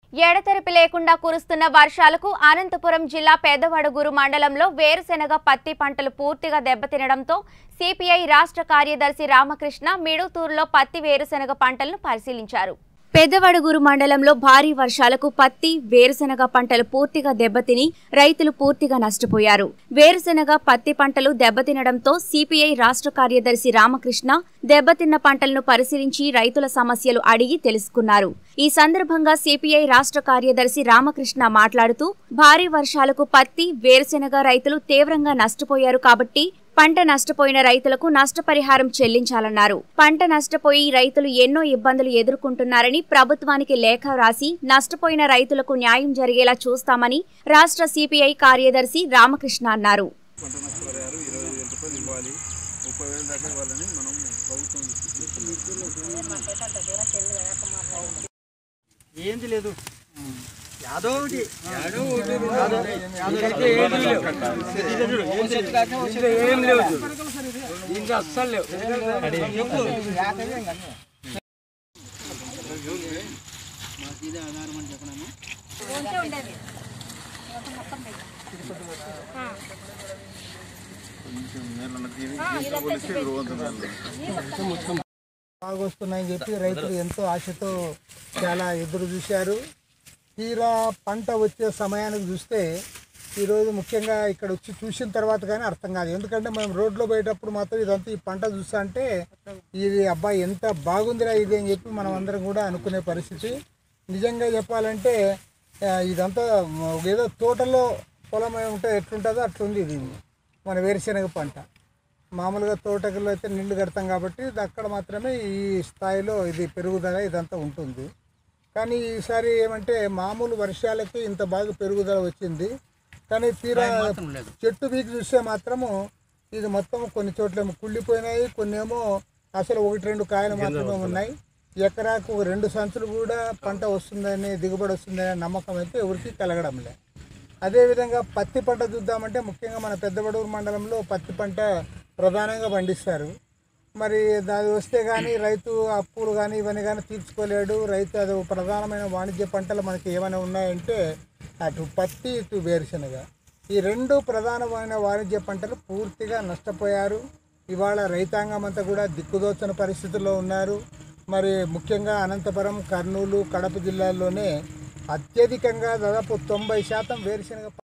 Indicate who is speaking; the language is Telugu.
Speaker 1: ఎడతెరిపి లేకుండా కురుస్తున్న వర్షాలకు అనంతపురం జిల్లా పెద్దవడుగురు మండలంలో వేరుశెనగ పత్తి పంటలు పూర్తిగా దెబ్బతినడంతో సిపిఐ రాష్ట్ర కార్యదర్శి రామకృష్ణ మిడుతూరులో పత్తి వేరుశెనగ పంటలను పరిశీలించారు పెద్దవడుగురు మండలంలో భారీ వర్షాలకు పత్తి వేరుశెనగ పంటలు పూర్తిగా దెబ్బతిని రైతులు పూర్తిగా నష్టపోయారు వేరుశెనగ పత్తి పంటలు దెబ్బతినడంతో సిపిఐ రాష్ట్ర కార్యదర్శి రామకృష్ణ దెబ్బతిన్న పంటలను పరిశీలించి రైతుల సమస్యలు అడిగి తెలుసుకున్నారు ఈ సందర్భంగా సిపిఐ రాష్ట్ర కార్యదర్శి రామకృష్ణ మాట్లాడుతూ భారీ వర్షాలకు పత్తి వేరుశెనగ రైతులు తీవ్రంగా నష్టపోయారు కాబట్టి పంట నష్టపోయిన రైతులకు నష్టపరిహారం చెల్లించాలన్నారు పంట నష్టపోయి రైతులు ఎన్నో ఇబ్బందులు ఎదుర్కొంటున్నారని ప్రభుత్వానికి లేఖ రాసి నష్టపోయిన రైతులకు న్యాయం జరిగేలా చూస్తామని రాష్ట్ర సిపిఐ కార్యదర్శి రామకృష్ణ అన్నారు
Speaker 2: పంట నష్టపరిహారం ఇరవై వేల రూపాయలు ఇవ్వాలి ముప్పై వేల దాకా ఇవ్వాలని మనం ప్రభుత్వం
Speaker 3: ఏంది లేదు యాదో ఒకటి ఏం లేవు ఇంకా అస్సలు లేవు
Speaker 4: బాగా వస్తున్నాయని చెప్పి రైతులు ఎంతో ఆశతో చాలా ఎదురు చూశారు తీరా పంట వచ్చే సమయానికి చూస్తే ఈరోజు ముఖ్యంగా ఇక్కడ వచ్చి చూసిన తర్వాత కానీ అర్థం కాదు ఎందుకంటే మనం రోడ్లో పోయేటప్పుడు మాత్రం ఇదంతా ఈ పంట చూస్తా అంటే ఇది అబ్బాయి ఎంత బాగుందిరా ఇది అని చెప్పి మనం అందరం కూడా అనుకునే పరిస్థితి నిజంగా చెప్పాలంటే ఆ, ఇదంతా ఏదో తోటలో పొలం ఉంటే ఎట్లుంటుందో అట్లుంది ఇది మన వేరుశెనగ పంట మామూలుగా తోటకల్లో అయితే నీళ్లు కడతాం కాబట్టి ఇది అక్కడ మాత్రమే ఈ స్థాయిలో ఇది పెరుగుదల ఇదంతా ఉంటుంది కానీ ఈసారి ఏమంటే మామూలు వర్షాలకి ఇంత బాగా పెరుగుదల వచ్చింది కానీ తీరా చెట్టు పీకి చూస్తే మాత్రము ఇది మొత్తం కొన్ని చోట్ల ఏమో కుళ్ళిపోయినాయి కొన్ని ఏమో అసలు ఒకటి రెండు కాయలు మాత్రమే ఉన్నాయి ఎకరాకు ఒక రెండు సంచులు కూడా పంట వస్తుందని దిగుబడి వస్తుందనే నమ్మకం అయితే ఎవరికి కలగడం లేదు అదేవిధంగా పత్తి పంట చూద్దామంటే ముఖ్యంగా మన పెద్దబడూరు మండలంలో పత్తి పంట ప్రధానంగా పండిస్తారు మరి దాని వస్తే కానీ రైతు అప్పులు కానీ ఇవన్నీ కానీ తీర్చుకోలేడు రైతు అది ఒక ప్రధానమైన వాణిజ్య పంటలు మనకి ఏమైనా ఉన్నాయంటే అటు పత్తి ఇటు వేరుశనగ ఈ రెండు ప్రధానమైన వాణిజ్య పంటలు పూర్తిగా నష్టపోయారు ఇవాళ రైతాంగం అంతా కూడా దిక్కుదోచని పరిస్థితుల్లో ఉన్నారు మరి ముఖ్యంగా అనంతపురం కర్నూలు కడప జిల్లాల్లోనే అత్యధికంగా దాదాపు తొంభై శాతం వేరుశనగ